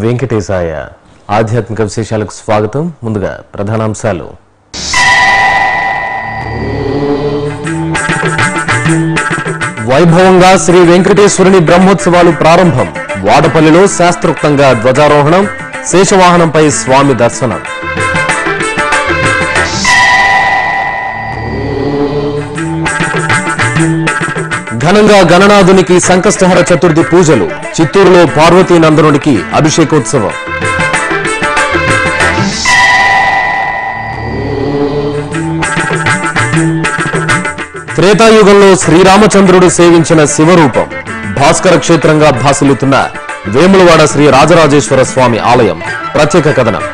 వెంకటేశాయ ఆధ్యాత్మిక విశేషాలకు స్వాగతం ముందుగా ప్రధానాంశాలు వైభవంగా శ్రీ వెంకటేశ్వరుని బ్రహ్మోత్సవాలు ప్రారంభం వాడపల్లిలో శాస్త్రోక్తంగా ధ్వజారోహణం శేషవాహనంపై స్వామి దర్శనం ఘనంగా గణనాథునికి సంకష్టహర చతుర్థి పూజలు చిత్తూరులో పార్వతీ నందనుడికి అభిషేకోత్సవం త్రేతాయుగంలో శ్రీరామచంద్రుడు సేవించిన శివరూపం భాస్కర క్షేత్రంగా భాసిల్లుతున్న వేములవాడ శ్రీ రాజరాజేశ్వర స్వామి ఆలయం ప్రత్యేక కథనం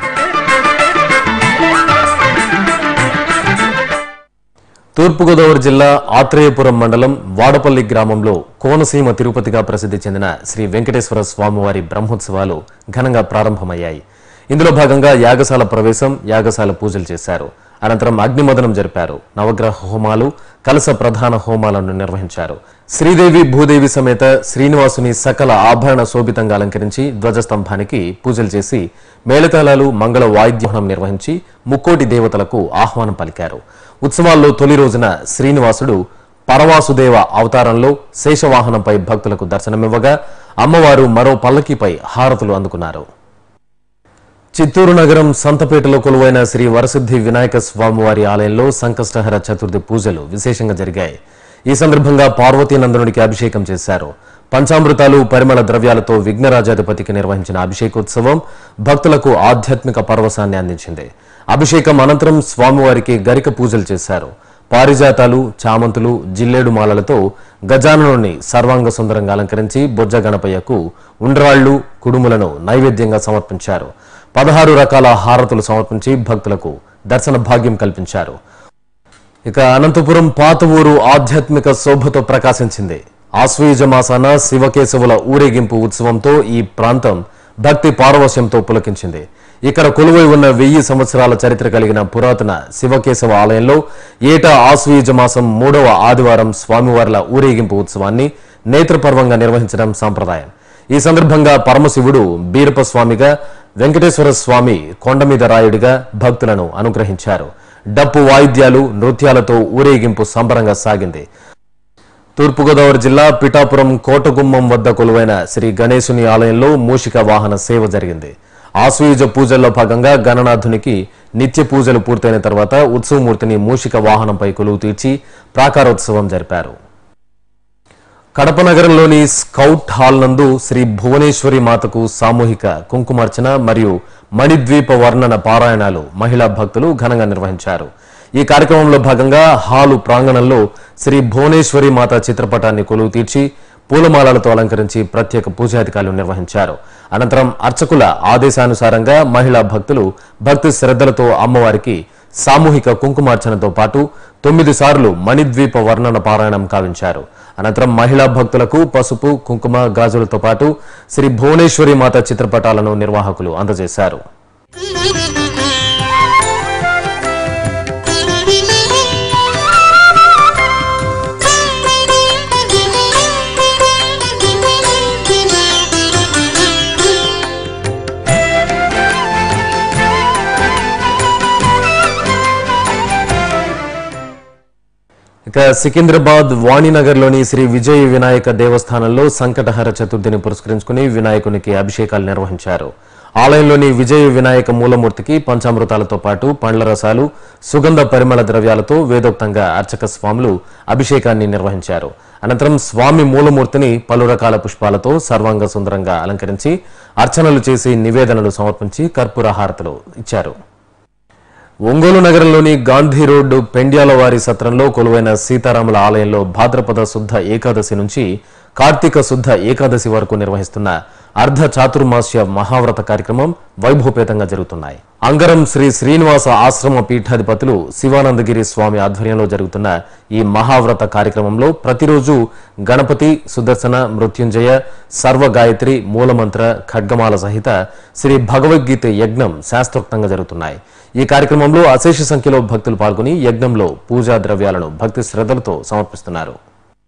తూర్పుగోదావరి జిల్లా ఆత్రేయపురం మండలం వాడపల్లి గ్రామంలో కోనసీమ తిరుపతిగా ప్రసిద్ధి చెందిన శ్రీ వెంకటేశ్వర స్వామివారి బ్రహ్మోత్సవాలు ఘనంగా ప్రారంభమయ్యాయి ఇందులో భాగంగా యాగశాల ప్రవేశం యాగశాల పూజలు చేశారు అనంతరం అగ్నిమదనం జరిపారు నవగ్రహ హోమాలు కలస ప్రధాన హోమాలను నిర్వహించారు శ్రీదేవి భూదేవి సమేత శ్రీనివాసుని సకల ఆభరణ శోభితంగా అలంకరించి ధ్వజస్తంభానికి పూజలు చేసి మేళతాళాలు మంగళ వాయిద్యహనం నిర్వహించి ముక్కోటి దేవతలకు ఆహ్వానం పలికారు ఉత్సవాల్లో తొలి రోజున శ్రీనివాసుడు పరవాసుదేవ అవతారంలో శేషవాహనంపై భక్తులకు దర్శనమివ్వగా అమ్మవారు మరో పల్లకీపై హారతులు అందుకున్నారు చిత్తూరు నగరం సంతపేటలో కొలువైన శ్రీ వరసిద్ధి వినాయక స్వామివారి ఆలయంలో సంకష్టహర చతుర్థి పూజలు విశేషంగా జరిగాయి ఈ సందర్భంగా పార్వతీనందనుడికి అభిషేకం చేశారు పంచామృతాలు పరిమళ ద్రవ్యాలతో విఘ్నరాజాధిపతికి నిర్వహించిన అభిషేకోత్సవం భక్తులకు ఆధ్యాత్మిక పరవశాన్ని అందించింది అభిషేకం అనంతరం స్వామివారికి గరిక పూజలు చేశారు పారిజాతాలు చామంతులు జిల్లేడు మాలలతో గజాననుని సర్వాంగ సుందరంగా అలంకరించి బొజ్జ గణపయ్యకు ఉండ్రాళ్లు కుడుములను నైవేద్యంగా సమర్పించారు పదహారు రకాల హారతులు సమర్పించి భక్తులకు దర్శన భాగ్యం కల్పించారు ఇక అనంతపురం పాత ఊరు ఆధ్యాత్మిక శోభతో ప్రకాశించింది ఆశ్వయుజ మాసాన శివకేశవుల ఊరేగింపు ఉత్సవంతో ఈ ప్రాంతం భక్తి పారవశ్యంతో పులకించింది ఇక్కడ కొలువై ఉన్న వెయ్యి సంవత్సరాల చరిత్ర కలిగిన పురాతన శివకేశవ ఆలయంలో ఏటా ఆశ్వయుజ మాసం మూడవ ఆదివారం స్వామివార్ల ఊరేగింపు ఉత్సవాన్ని నేత్రపర్వంగా నిర్వహించడం సాంప్రదాయం ఈ సందర్భంగా పరమశివుడు బీరప స్వామిగా వెంకటేశ్వర స్వామి కొండమీద రాయుడిగా భక్తులను అనుగ్రహించారు డప్పు వాయిద్యాలు నృత్యాలతో ఊరేగింపు సంబరంగా సాగింది తూర్పుగోదావరి జిల్లా పిఠాపురం కోటగుమ్మం వద్ద కొలువైన శ్రీ గణేశుని ఆలయంలో మూషిక వాహన సేవ జరిగింది ఆశ్వయుజ పూజల్లో భాగంగా గణనాథునికి నిత్య పూజలు పూర్తయిన తర్వాత ఉత్సవమూర్తిని మూషిక వాహనంపై కొలువు తీర్చి ప్రాకారోత్సవం జరిపారు కడప నగరంలోని స్కౌట్ హాల్ నందు శ్రీ భువనేశ్వరి మాతకు సామూహిక కుంకుమార్చన మరియు మణిద్వీప వర్ణన పారాయణాలు మహిళా భక్తులు ఘనంగా నిర్వహించారు ఈ కార్యక్రమంలో భాగంగా హాలు ప్రాంగణంలో శ్రీ భువనేశ్వరి మాత చిత్రపటాన్ని కొలువు తీర్చి పూలమాలలతో అలంకరించి ప్రత్యేక పూజాధికారులు నిర్వహించారు అనంతరం అర్చకుల ఆదేశానుసారంగా మహిళా భక్తులు భక్తి శ్రద్ధలతో అమ్మవారికి సామూహిక కుంకుమార్చనతో పాటు తొమ్మిది సార్లు మణిద్వీప వర్ణన పారాయణం కావించారు అనంతరం మహిళా భక్తులకు పసుపు కుంకుమ గాజులతో పాటు శ్రీ భువనేశ్వరి మాత చిత్రపటాలను నిర్వాహకులు అందజేశారు ఇక సికింద్రాబాద్ వాణినగర్లోని శ్రీ విజయ వినాయక దేవస్థానంలో సంకటహర చతుర్థిని పురస్కరించుకుని వినాయకునికి అభిషేకాలు నిర్వహించారు ఆలయంలోని విజయ వినాయక మూలమూర్తికి పంచామృతాలతో పాటు పండ్ల రసాలు సుగంధ పరిమళ ద్రవ్యాలతో వేదోక్తంగా అర్చక స్వాములు అభిషేకాన్ని నిర్వహించారు అనంతరం స్వామి మూలమూర్తిని పలు రకాల పుష్పాలతో సర్వాంగ సుందరంగా అలంకరించి అర్చనలు చేసి నివేదనలు సమర్పించి కర్పూర హారతులు ఇచ్చారు ఒంగోలు నగరంలోని గాంధీ రోడ్డు పెండ్యాలవారి సత్రంలో కొలువైన సీతారాముల ఆలయంలో భాద్రపద శుద్ధ ఏకాదశి నుంచి కార్తీక శుద్ధ ఏకాదశి వరకు నిర్వహిస్తున్న అర్ధ చాతుర్మాస్య మహావ్రత కార్యక్రమం వైభవపేతంగా జరుగుతున్నాయి అంగరం శ్రీ శ్రీనివాస ఆశ్రమ పీఠాధిపతులు శివానందగిరి స్వామి ఆధ్వర్యంలో జరుగుతున్న ఈ మహావ్రత కార్యక్రమంలో ప్రతిరోజు గణపతి సుదర్శన మృత్యుంజయ సర్వ గాయత్రి మూలమంత్ర ఖడ్గమాల సహిత శ్రీ భగవద్గీత యజ్ఞం శాస్త్రోక్తంగా జరుగుతున్నాయి ఈ కార్యక్రమంలో అశేష సంఖ్యలో భక్తులు పాల్గొని యజ్ఞంలో పూజా ద్రవ్యాలను భక్తి శ్రద్ధలతో సమర్పిస్తున్నారు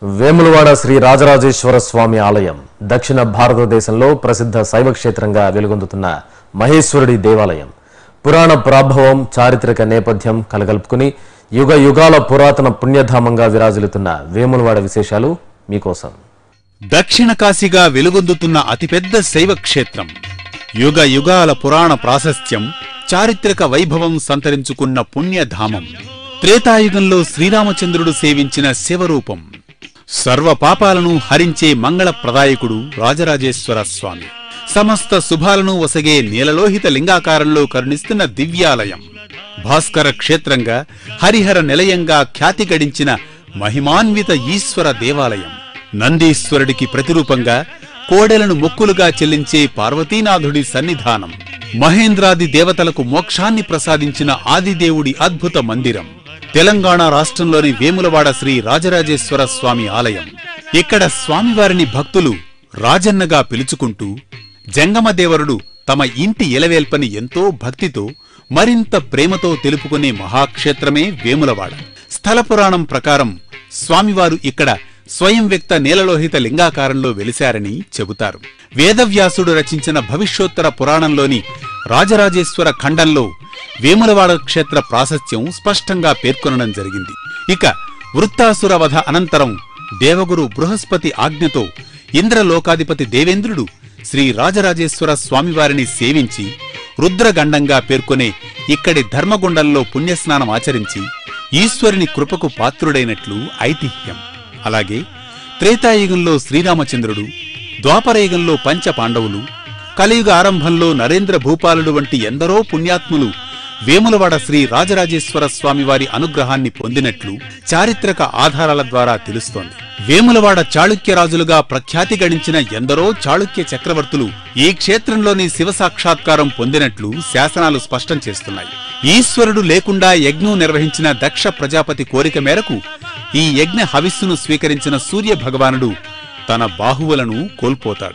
వేములవాడ శ్రీ రాజరాజేశ్వర స్వామి ఆలయం దక్షిణ భారతదేశంలో ప్రసిద్ధ శైవ క్షేత్రంగా వెలుగొందుతున్న మహేశ్వరుడి దేవాలయం పురాణ ప్రాభవం చారిత్రక నేపథ్యం కలగలుపుకుని యుగ యుగాల పురాతన పుణ్యధామంగా విరాజిల్లుతున్న వేములవాడ విశేషాలు మీకోసం దక్షిణ కాశీగా వెలుగొందుతున్న అతిపెద్ద శైవ క్షేత్రం యుగ యుగాల పురాణ ప్రాశస్త్యం చారిత్రక వైభవం సంతరించుకున్న పుణ్యధామం త్రేతాయుగంలో శ్రీరామచంద్రుడు సేవించిన శివరూపం సర్వ పాపాలను హరించే మంగళప్రదాయకుడు రాజరాజేశ్వర స్వామి సమస్త శుభాలను వసగే నీలలోహిత లింగాకారంలో కరుణిస్తున్న దివ్యాలయం భాస్కర క్షేత్రంగా హరిహర నిలయంగా ఖ్యాతి గడించిన మహిమాన్విత ఈశ్వర దేవాలయం నందీశ్వరుడికి ప్రతిరూపంగా కోడెలను మొక్కులుగా చెల్లించే పార్వతీనాథుడి సన్నిధానం మహేంద్రాది దేవతలకు మోక్షాన్ని ప్రసాదించిన ఆదిదేవుడి అద్భుత మందిరం తెలంగాణ రాష్ట్రంలోని వేములవాడ శ్రీ రాజరాజేశ్వర స్వామి ఆలయం ఇక్కడ స్వామివారిని భక్తులు రాజన్నగా పిలుచుకుంటూ జంగమదేవరుడు తమ ఇంటి ఇలవేల్పని ఎంతో భక్తితో మరింత ప్రేమతో తెలుపుకునే మహాక్షేత్రమే వేములవాడ స్థల పురాణం ప్రకారం స్వామివారు ఇక్కడ స్వయం వ్యక్త నీలలోహిత లింగాకారంలో వెలిశారని చెబుతారు వేదవ్యాసుడు రచించిన భవిష్యోత్తర పురాణంలోని రాజరాజేశ్వర ఖండంలో వేములవాడ క్షేత్ర ప్రాశస్త్యం స్పష్టంగా పేర్కొనడం జరిగింది ఇక వృత్తాసుర వధ అనంతరం దేవగురు బృహస్పతి ఆజ్ఞతో ఇంద్రలోకాధిపతి దేవేంద్రుడు శ్రీ రాజరాజేశ్వర స్వామివారిని సేవించి రుద్రగండంగా పేర్కొనే ఇక్కడి ధర్మగుండంలో పుణ్యస్నానం ఆచరించి ఈశ్వరుని కృపకు పాత్రుడైనట్లు ఐతిహ్యం అలాగే త్రేతాయుగంలో శ్రీరామచంద్రుడు ద్వాపరయుగంలో పంచ పాండవులు కలియుగ ఆరంభంలో నరేంద్ర భూపాలుడు వంటి ఎందరో పుణ్యాత్ములు వేములవాడ శ్రీ రాజరాజేశ్వర స్వామివారి అనుగ్రహాన్ని పొందినట్లు చారిత్రక ఆధారాల ద్వారా తెలుస్తోంది వేములవాడ చాళుక్య రాజులుగా ప్రఖ్యాతి గడించిన ఎందరో చాళుక్య చక్రవర్తులు ఈ క్షేత్రంలోని శివ సాక్షాత్కారం పొందినట్లు శాసనాలు స్పష్టం చేస్తున్నాయి ఈశ్వరుడు లేకుండా యజ్ఞం నిర్వహించిన దక్ష ప్రజాపతి కోరిక మేరకు ఈ యజ్ఞ హవిస్సును స్వీకరించిన సూర్య భగవానుడు తన బాహువులను కోల్పోతాడు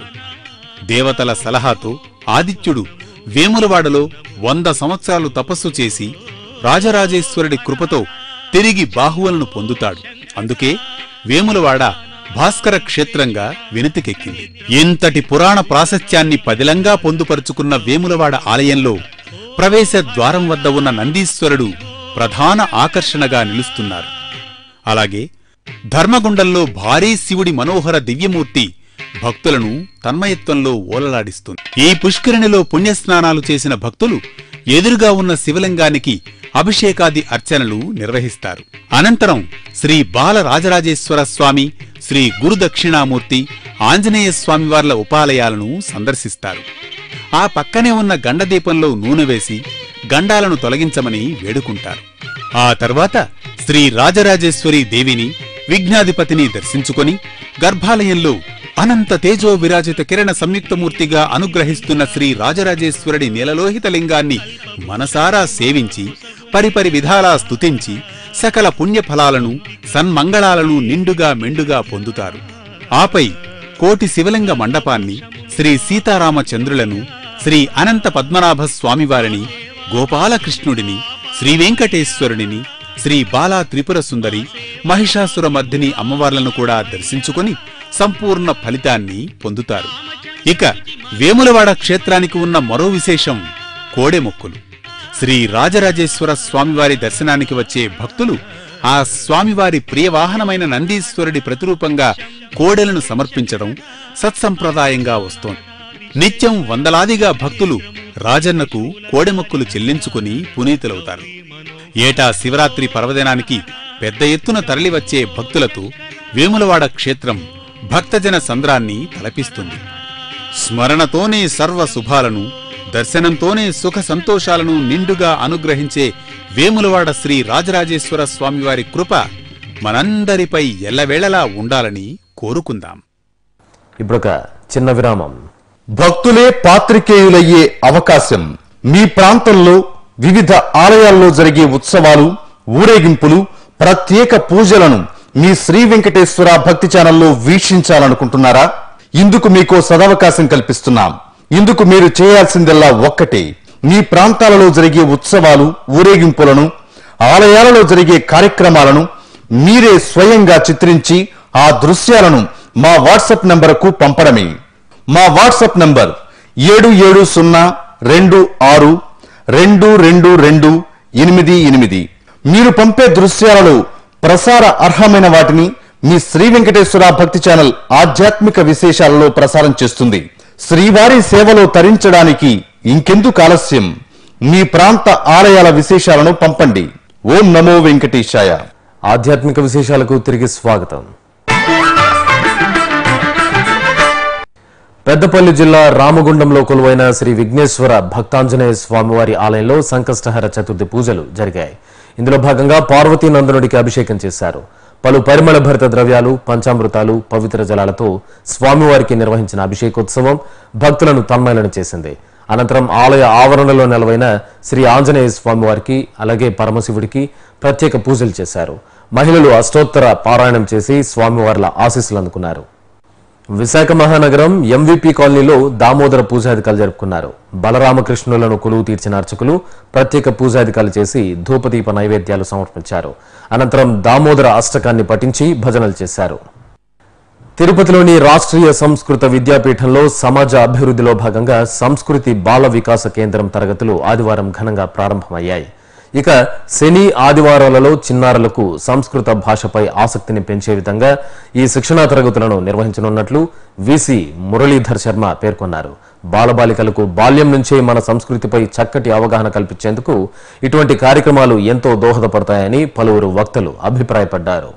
దేవతల సలహాతో ఆదిత్యుడు వేములవాడలో వంద సంవత్సరాలు తపస్సు చేసి రాజరాజేశ్వరుడి కృపతో తిరిగి బాహువులను పొందుతాడు అందుకే వేములవాడ భాస్కర క్షేత్రంగా వినతికెక్కింది ఇంతటి పురాణ ప్రాశస్త్యాన్ని పదిలంగా పొందుపరుచుకున్న వేములవాడ ఆలయంలో ప్రవేశ ద్వారం వద్ద ఉన్న నందీశ్వరుడు ప్రధాన ఆకర్షణగా నిలుస్తున్నారు అలాగే ధర్మగుండంలో భారీ శివుడి మనోహర దివ్యమూర్తి భక్తులను తన్మయత్వంలో ఓలలాడిస్తుంది ఈ పుష్కరిణిలో పుణ్యస్నానాలు చేసిన భక్తులు ఎదురుగా ఉన్న శివలింగానికి అభిషేకాది అర్చనలు నిర్వహిస్తారు అనంతరం శ్రీ బాల రాజరాజేశ్వర స్వామి శ్రీ గురు దక్షిణామూర్తి ఆంజనేయ స్వామివార్ల ఉపాలయాలను సందర్శిస్తారు ఆ పక్కనే ఉన్న గండదీపంలో నూనె వేసి గండాలను తొలగించమని వేడుకుంటారు ఆ తర్వాత శ్రీ రాజరాజేశ్వరి దేవిని విఘ్నాధిపతిని దర్శించుకొని గర్భాలయంలో అనంత తేజో విరాజిత కిరణ సంయుక్తమూర్తిగా అనుగ్రహిస్తున్న శ్రీ రాజరాజేశ్వరుడి నీలలోహిత లింగాన్ని మనసారా సేవించి పరిపరి విధాలా స్తుతించి సకల పుణ్యఫలాలను సన్మంగళాలను నిండుగా మెండుగా పొందుతారు ఆపై కోటి శివలింగ మండపాన్ని శ్రీ సీతారామచంద్రులను శ్రీ అనంత పద్మనాభ స్వామివారిని గోపాలకృష్ణుడిని శ్రీ వెంకటేశ్వరుడిని శ్రీ బాలా త్రిపుర సుందరి మహిషాసుర మర్దిని అమ్మవార్లను కూడా దర్శించుకొని సంపూర్ణ ఫలితాన్ని పొందుతారు ఇక వేములవాడ క్షేత్రానికి ఉన్న మరో విశేషం కోడెమొక్కులు శ్రీ రాజరాజేశ్వర స్వామివారి దర్శనానికి వచ్చే భక్తులు ఆ స్వామివారి ప్రియవాహనమైన నందీశ్వరుడి ప్రతిరూపంగా కోడెలను సమర్పించడం సత్సంప్రదాయంగా వస్తోంది నిత్యం వందలాదిగా భక్తులు రాజన్నకు కోడెమొక్కులు చెల్లించుకుని పునీతులవుతారు ఏటా శివరాత్రి పర్వదినానికి పెద్ద ఎత్తున తరలివచ్చే భక్తులతో వేములవాడ క్షేత్రం భక్తజన సంద్రాన్ని తలపిస్తుంది స్మరణతోనే సర్వ శుభాలను దర్శనంతోనే సుఖ సంతోషాలను నిండుగా అనుగ్రహించే వేములవాడ శ్రీ రాజరాజేశ్వర స్వామివారి కృప మనందరిపై ఎల్లవేళలా ఉండాలని కోరుకుందాం ఇప్పుడొక చిన్న విరామం భక్తులే పాత్రికేయులయ్యే అవకాశం మీ ప్రాంతంలో వివిధ ఆలయాల్లో జరిగే ఉత్సవాలు ఊరేగింపులు ప్రత్యేక పూజలను మీ శ్రీ వెంకటేశ్వర భక్తి ఛానల్లో వీక్షించాలనుకుంటున్నారా ఇందుకు మీకో సదవకాశం కల్పిస్తున్నాం ఇందుకు మీరు చేయాల్సిందల్లా ఒక్కటే మీ ప్రాంతాలలో జరిగే ఉత్సవాలు ఊరేగింపులను ఆలయాలలో జరిగే కార్యక్రమాలను మీరే స్వయంగా చిత్రించి ఆ దృశ్యాలను మా వాట్సాప్ నంబరుకు పంపడమే మా వాట్సాప్ నంబర్ ఏడు ఏడు సున్నా రెండు ఆరు రెండు రెండు రెండు ఎనిమిది ఎనిమిది మీరు పంపే దృశ్యాలలో ప్రసార అర్హమైన వాటిని మీ శ్రీ వెంకటేశ్వర భక్తి ఛానల్ ఆధ్యాత్మిక విశేషాలలో ప్రసారం చేస్తుంది శ్రీవారి సేవలో తరించడానికి ఇంకెందుకు ఆలస్యం మీ ప్రాంత ఆలయాల విశేషాలను పంపండి ఓం నమో వెంకటేశాయ ఆధ్యాత్మిక విశేషాలకు తిరిగి స్వాగతం పెద్దపల్లి జిల్లా రామగుండంలో కొలువైన శ్రీ విఘ్నేశ్వర భక్తాంజనేయ స్వామివారి ఆలయంలో సంకష్టహర చతుర్థి పూజలు జరిగాయి ఇందులో భాగంగా పార్వతీ నందనుడికి అభిషేకం చేశారు పలు పరిమళ భరిత ద్రవ్యాలు పంచామృతాలు పవిత్ర జలాలతో స్వామివారికి నిర్వహించిన అభిషేకోత్సవం భక్తులను తన్మయలను చేసింది అనంతరం ఆలయ ఆవరణలో నెలవైన శ్రీ ఆంజనేయ స్వామివారికి అలాగే పరమశివుడికి ప్రత్యేక పూజలు చేశారు మహిళలు అష్టోత్తర పారాయణం చేసి స్వామివార్ల ఆశీస్సులు అందుకున్నారు విశాఖ మహానగరం ఎంవిపి కాలనీలో దామోదర పూజాధికారులు జరుపుకున్నారు బలరామకృష్ణులను కొలువు తీర్చిన అర్చకులు ప్రత్యేక పూజాధికారులు చేసి ధూపదీప నైవేద్యాలు సమర్పించారు అనంతరం దామోదర అష్టకాన్ని పఠించి భజనలు చేశారు తిరుపతిలోని రాష్ట్రీయ సంస్కృత విద్యాపీఠంలో సమాజ అభివృద్ధిలో భాగంగా సంస్కృతి బాల వికాస కేంద్రం తరగతులు ఆదివారం ఘనంగా ప్రారంభమయ్యాయి ఇక శని ఆదివారాలలో చిన్నారులకు సంస్కృత భాషపై ఆసక్తిని పెంచే విధంగా ఈ శిక్షణా తరగతులను నిర్వహించనున్నట్లు విసి మురళీధర్ శర్మ పేర్కొన్నారు బాలబాలికలకు బాల్యం నుంచే మన సంస్కృతిపై చక్కటి అవగాహన కల్పించేందుకు ఇటువంటి కార్యక్రమాలు ఎంతో దోహదపడతాయని పలువురు వక్తలు అభిప్రాయపడ్డారు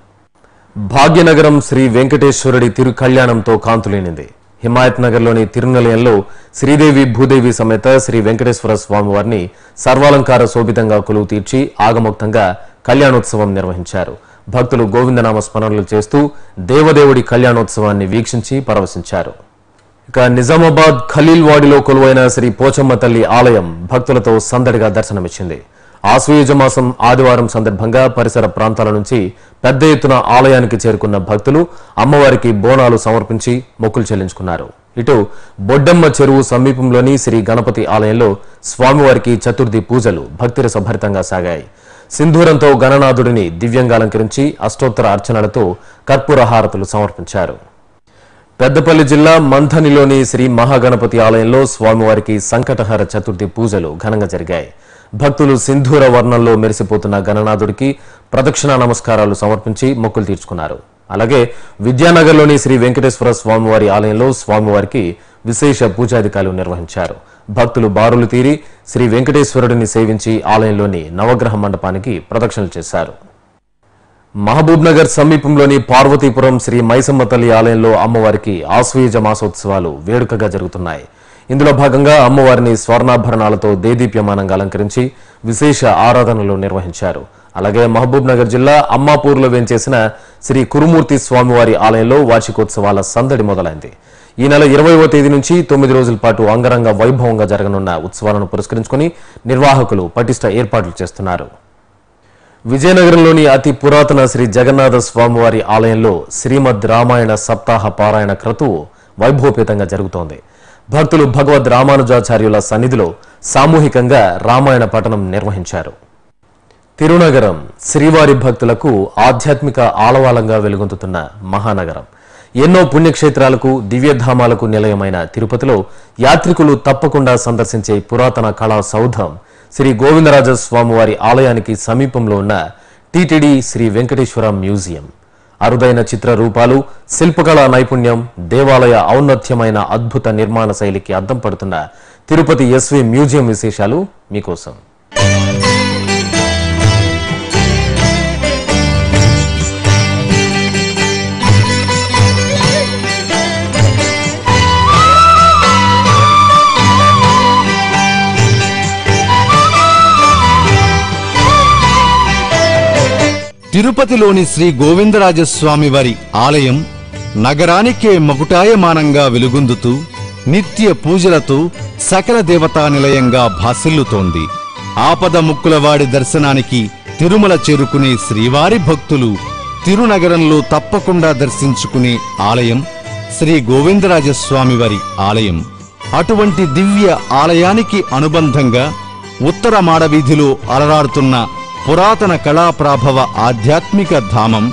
భాగ్యనగరం శ్రీ వెంకటేశ్వరుడి తిరు కళ్యాణంతో కాంతులేనింది హిమాయత్ నగర్లోని తిరునిలయంలో శ్రీదేవి భూదేవి సమేత శ్రీ వెంకటేశ్వర స్వామి వారిని సర్వాలంకార శోభితంగా కొలువు తీర్చి ఆగమోక్తంగా కళ్యాణోత్సవం నిర్వహించారు భక్తులు గోవిందనామ స్మరణలు చేస్తూ దేవదేవుడి కళ్యాణోత్సవాన్ని వీక్షించి పరవశించారు ఇక నిజామాబాద్ ఖలీల్ వాడిలో కొలువైన శ్రీ పోచమ్మ తల్లి ఆలయం భక్తులతో సందడిగా దర్శనమిచ్చింది ఆశ్వయుజ మాసం ఆదివారం సందర్భంగా పరిసర ప్రాంతాల నుంచి పెద్ద ఎత్తున ఆలయానికి చేరుకున్న భక్తులు అమ్మవారికి బోనాలు సమర్పించి మొక్కులు చెల్లించుకున్నారు ఇటు బొడ్డమ్మ చెరువు సమీపంలోని శ్రీ గణపతి ఆలయంలో స్వామివారికి చతుర్థి పూజలు భక్తిరస భరితంగా సాగాయి సింధూరంతో గణనాథుడిని దివ్యంగా అలంకరించి అష్టోత్తర అర్చనలతో కర్పూర హారతులు సమర్పించారు పెద్దపల్లి జిల్లా మంథనిలోని శ్రీ మహాగణపతి ఆలయంలో స్వామివారికి సంకటహర చతుర్థి పూజలు ఘనంగా జరిగాయి భక్తులు సింధూర వర్ణంలో మెరిసిపోతున్న గణనాథుడికి ప్రదక్షిణ నమస్కారాలు సమర్పించి మొక్కులు తీర్చుకున్నారు అలాగే విద్యానగర్లోని శ్రీ వెంకటేశ్వర స్వామివారి ఆలయంలో స్వామివారికి విశేష పూజాధికారులు నిర్వహించారు భక్తులు బారులు తీరి శ్రీ వెంకటేశ్వరుడిని సేవించి ఆలయంలోని నవగ్రహ మండపానికి ప్రదక్షిణలు చేశారు మహబూబ్ నగర్ సమీపంలోని పార్వతీపురం శ్రీ మైసమ్మ తల్లి ఆలయంలో అమ్మవారికి ఆశ్వయుజ మాసోత్సవాలు వేడుకగా జరుగుతున్నాయి ఇందులో భాగంగా అమ్మవారిని స్వర్ణాభరణాలతో దేదీప్యమానంగా అలంకరించి విశేష ఆరాధనలు నిర్వహించారు అలాగే మహబూబ్ నగర్ జిల్లా అమ్మాపూర్లో వేంచేసిన శ్రీ కురుమూర్తి స్వామివారి ఆలయంలో వార్షికోత్సవాల సందడి మొదలైంది ఈ నెల ఇరవైవ తేదీ నుంచి తొమ్మిది రోజుల పాటు అంగరంగ వైభవంగా జరగనున్న ఉత్సవాలను పురస్కరించుకుని నిర్వాహకులు పటిష్ట ఏర్పాట్లు చేస్తున్నారు విజయనగరంలోని అతి పురాతన శ్రీ జగన్నాథ స్వామివారి ఆలయంలో శ్రీమద్ రామాయణ సప్తాహ పారాయణ క్రతువు వైభవపేతంగా జరుగుతోంది భక్తులు భగవద్ రామానుజాచార్యుల సన్నిధిలో సామూహికంగా రామాయణ పఠనం నిర్వహించారు తిరునగరం శ్రీవారి భక్తులకు ఆధ్యాత్మిక ఆలవాలంగా వెలుగొందుతున్న మహానగరం ఎన్నో పుణ్యక్షేత్రాలకు దివ్యధామాలకు నిలయమైన తిరుపతిలో యాత్రికులు తప్పకుండా సందర్శించే పురాతన కళా సౌధం శ్రీ గోవిందరాజ స్వామివారి ఆలయానికి సమీపంలో ఉన్న టీటీడీ శ్రీ వెంకటేశ్వర మ్యూజియం అరుదైన చిత్ర రూపాలు శిల్పకళా నైపుణ్యం దేవాలయ ఔన్నత్యమైన అద్భుత నిర్మాణ శైలికి అద్దం పడుతున్న తిరుపతి ఎస్వి మ్యూజియం విశేషాలు మీకోసం తిరుపతిలోని శ్రీ గోవిందరాజస్వామి వారి ఆలయం నగరానికే మకుటాయమానంగా వెలుగొందుతూ నిత్య పూజలతో సకల దేవతా నిలయంగా భాసిల్లుతోంది ఆపద ముక్కులవాడి దర్శనానికి తిరుమల చేరుకునే శ్రీవారి భక్తులు తిరునగరంలో తప్పకుండా దర్శించుకునే ఆలయం శ్రీ గోవిందరాజస్వామి వారి ఆలయం అటువంటి దివ్య ఆలయానికి అనుబంధంగా ఉత్తర మాడవీధిలో అలరాడుతున్న పురాతన కళాప్రాభవ ఆధ్యాత్మిక ధామం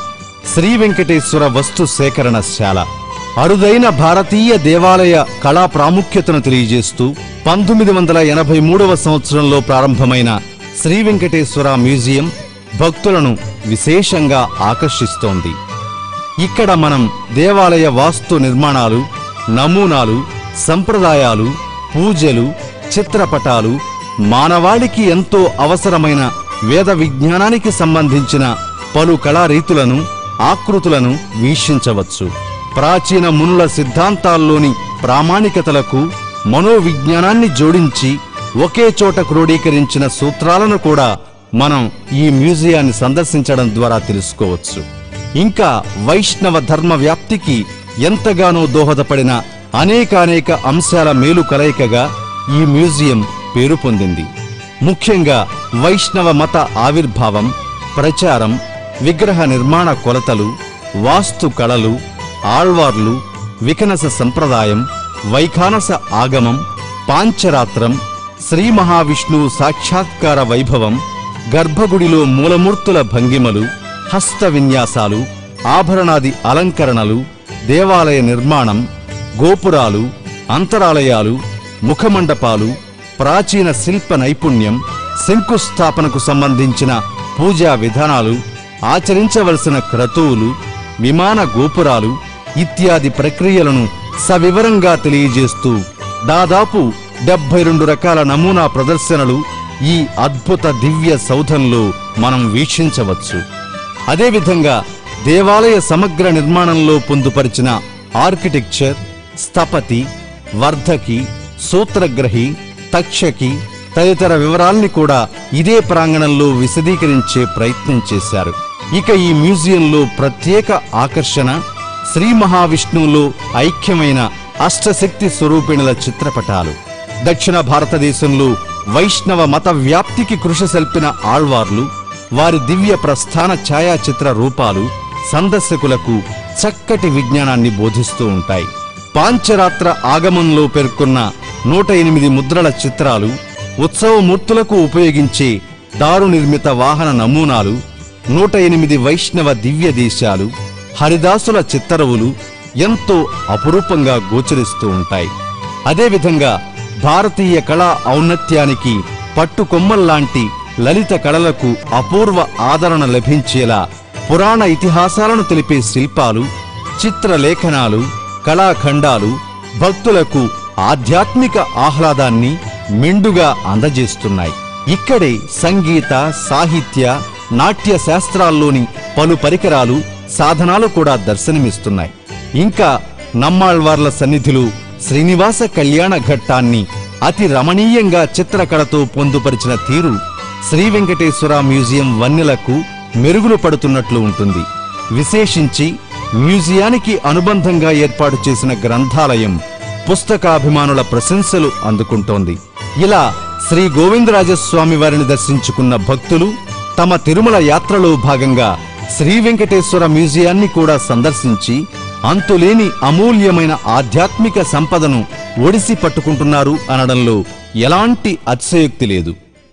శ్రీ వెంకటేశ్వర వస్తు సేకరణశాల అరుదైన భారతీయ దేవాలయ కళా ప్రాముఖ్యతను తెలియజేస్తూ పంతొమ్మిది వందల ఎనభై మూడవ సంవత్సరంలో ప్రారంభమైన శ్రీ వెంకటేశ్వర మ్యూజియం భక్తులను విశేషంగా ఆకర్షిస్తోంది ఇక్కడ మనం దేవాలయ వాస్తు నిర్మాణాలు నమూనాలు సంప్రదాయాలు పూజలు చిత్రపటాలు మానవాళికి ఎంతో అవసరమైన వేద విజ్ఞానానికి సంబంధించిన పలు కళారీతులను ఆకృతులను వీక్షించవచ్చు ప్రాచీన మునుల సిద్ధాంతాల్లోని ప్రామాణికతలకు మనోవిజ్ఞానాన్ని జోడించి ఒకే చోట క్రోడీకరించిన సూత్రాలను కూడా మనం ఈ మ్యూజియాన్ని సందర్శించడం ద్వారా తెలుసుకోవచ్చు ఇంకా వైష్ణవ ధర్మ వ్యాప్తికి ఎంతగానో దోహదపడిన అనేకానేక అంశాల మేలు కలయికగా ఈ మ్యూజియం పేరు పొందింది ముఖ్యంగా వైష్ణవ మత ఆవిర్భావం ప్రచారం విగ్రహ నిర్మాణ కొలతలు వాస్తు కళలు ఆళ్వార్లు వికనస సంప్రదాయం వైఖానస ఆగమం పాంచరాత్రం శ్రీ మహావిష్ణువు సాక్షాత్కార వైభవం గర్భగుడిలో మూలమూర్తుల భంగిమలు హస్త విన్యాసాలు ఆభరణాది అలంకరణలు దేవాలయ నిర్మాణం గోపురాలు అంతరాలయాలు ముఖమండపాలు ప్రాచీన శిల్ప నైపుణ్యం శంకుస్థాపనకు సంబంధించిన పూజా విధానాలు ఆచరించవలసిన క్రతువులు విమాన గోపురాలు ఇత్యాది ప్రక్రియలను సవివరంగా తెలియజేస్తూ దాదాపు డెబ్బై రెండు రకాల నమూనా ప్రదర్శనలు ఈ అద్భుత దివ్య సౌధంలో మనం వీక్షించవచ్చు అదేవిధంగా దేవాలయ సమగ్ర నిర్మాణంలో పొందుపరిచిన ఆర్కిటెక్చర్ స్థపతి వర్ధకి సూత్రగ్రహి తక్షకి తదితర వివరాల్ని కూడా ఇదే ప్రాంగణంలో విశదీకరించే ప్రయత్నం చేశారు ఇక ఈ మ్యూజియంలో ప్రత్యేక ఆకర్షణ శ్రీ మహావిష్ణువులో ఐక్యమైన అష్టశక్తి స్వరూపిణుల చిత్రపటాలు దక్షిణ భారతదేశంలో వైష్ణవ మత వ్యాప్తికి కృషి సల్పిన ఆళ్వార్లు వారి దివ్య ప్రస్థాన ఛాయాచిత్ర రూపాలు సందర్శకులకు చక్కటి విజ్ఞానాన్ని బోధిస్తూ ఉంటాయి పాంచరాత్ర ఆగమంలో పేర్కొన్న నూట ఎనిమిది ముద్రల చిత్రాలు ఉత్సవమూర్తులకు ఉపయోగించే దారు నిర్మిత వాహన నమూనాలు నూట ఎనిమిది వైష్ణవ దివ్య దేశాలు హరిదాసుల చిత్తరువులు ఎంతో అపురూపంగా గోచరిస్తూ ఉంటాయి అదేవిధంగా భారతీయ కళా ఔన్నత్యానికి పట్టుకొమ్మల్లాంటి లలిత కళలకు అపూర్వ ఆదరణ లభించేలా పురాణ ఇతిహాసాలను తెలిపే శిల్పాలు చిత్రలేఖనాలు కళాఖండాలు భక్తులకు ఆధ్యాత్మిక ఆహ్లాదాన్ని మెండుగా అందజేస్తున్నాయి ఇక్కడే సంగీత సాహిత్య నాట్య శాస్త్రాల్లోని పలు పరికరాలు సాధనాలు కూడా దర్శనమిస్తున్నాయి ఇంకా నమ్మాళ్వార్ల సన్నిధిలో శ్రీనివాస కళ్యాణ ఘట్టాన్ని అతి రమణీయంగా చిత్రకళతో పొందుపరిచిన తీరు శ్రీ వెంకటేశ్వర మ్యూజియం వన్నెలకు మెరుగులు పడుతున్నట్లు ఉంటుంది విశేషించి మ్యూజియానికి అనుబంధంగా ఏర్పాటు చేసిన గ్రంథాలయం పుస్తకాభిమానుల ప్రశంసలు అందుకుంటోంది ఇలా శ్రీ గోవిందరాజస్వామి వారిని దర్శించుకున్న భక్తులు తమ తిరుమల యాత్రలో భాగంగా శ్రీ వెంకటేశ్వర మ్యూజియాన్ని కూడా సందర్శించి అంతులేని అమూల్యమైన ఆధ్యాత్మిక సంపదను ఒడిసి పట్టుకుంటున్నారు అనడంలో ఎలాంటి అతిశయోక్తి లేదు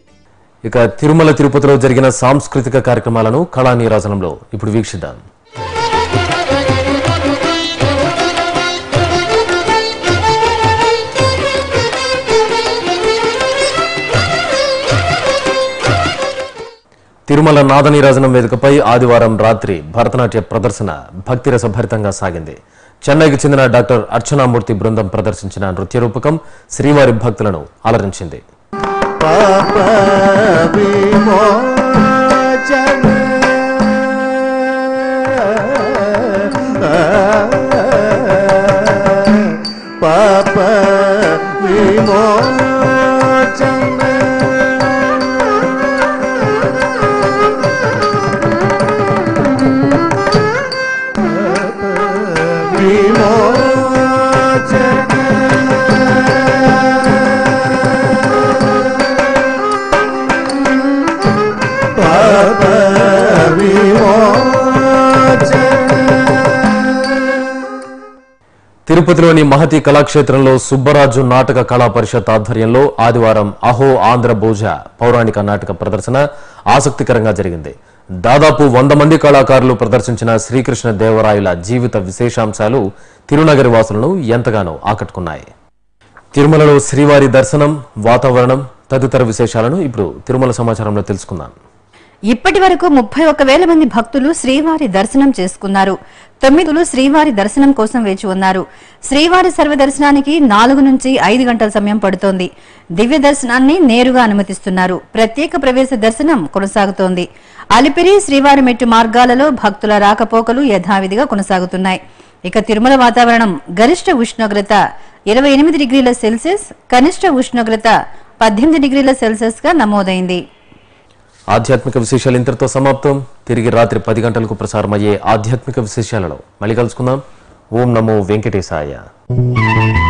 ఇక తిరుమల తిరుపతిలో జరిగిన సాంస్కృతిక కార్యక్రమాలను కళా నీరాజనంలో ఇప్పుడు వీక్షిద్దాం తిరుమల నాదనీరాజనం వేదికపై ఆదివారం రాత్రి భరతనాట్య ప్రదర్శన భక్తిరస భరితంగా సాగింది చెన్నైకి చెందిన డాక్టర్ అర్చనామూర్తి బృందం ప్రదర్శించిన నృత్య రూపకం శ్రీవారి భక్తులను అలరించింది పాప విమోచన పాప విమోచన తిరుపతిలోని మహతి కళాక్షేత్రంలో సుబ్బరాజు నాటక కళా పరిషత్ ఆధ్వర్యంలో ఆదివారం అహో ఆంధ్ర భోజ పౌరాణిక నాటక ప్రదర్శన ఆసక్తికరంగా జరిగింది దాదాపు వంద మంది కళాకారులు ప్రదర్శించిన శ్రీకృష్ణ దేవరాయల జీవిత విశేషాంశాలు తిరునగరి వాసులను ఎంతగానో ఆకట్టుకున్నాయి తిరుమలలో శ్రీవారి దర్శనం వాతావరణం తదితర విశేషాలను ఇప్పుడు తిరుమల సమాచారంలో తెలుసుకుందాం ఇప్పటి వరకు ముప్పై ఒక్క వేల మంది భక్తులు శ్రీవారి దర్శనం చేసుకున్నారు తొమ్మిదులు శ్రీవారి దర్శనం కోసం వేచి ఉన్నారు శ్రీవారి సర్వదర్శనానికి నాలుగు నుంచి ఐదు గంటల సమయం పడుతోంది దివ్య దర్శనాన్ని నేరుగా అనుమతిస్తున్నారు ప్రత్యేక ప్రవేశ దర్శనం కొనసాగుతోంది అలిపిరి శ్రీవారి మెట్టు మార్గాలలో భక్తుల రాకపోకలు యథావిధిగా కొనసాగుతున్నాయి ఇక తిరుమల వాతావరణం గరిష్ట ఉష్ణోగ్రత ఇరవై ఎనిమిది డిగ్రీల సెల్సియస్ కనిష్ట ఉష్ణోగ్రత పద్దెనిమిది డిగ్రీల సెల్సియస్ గా నమోదైంది ఆధ్యాత్మిక విశేషాలు ఇంతటితో సమాప్తం తిరిగి రాత్రి పది గంటలకు ప్రసారమయ్యే ఆధ్యాత్మిక విశేషాలలో మళ్ళీ కలుసుకుందాం ఓం నమో వెంకటేశాయ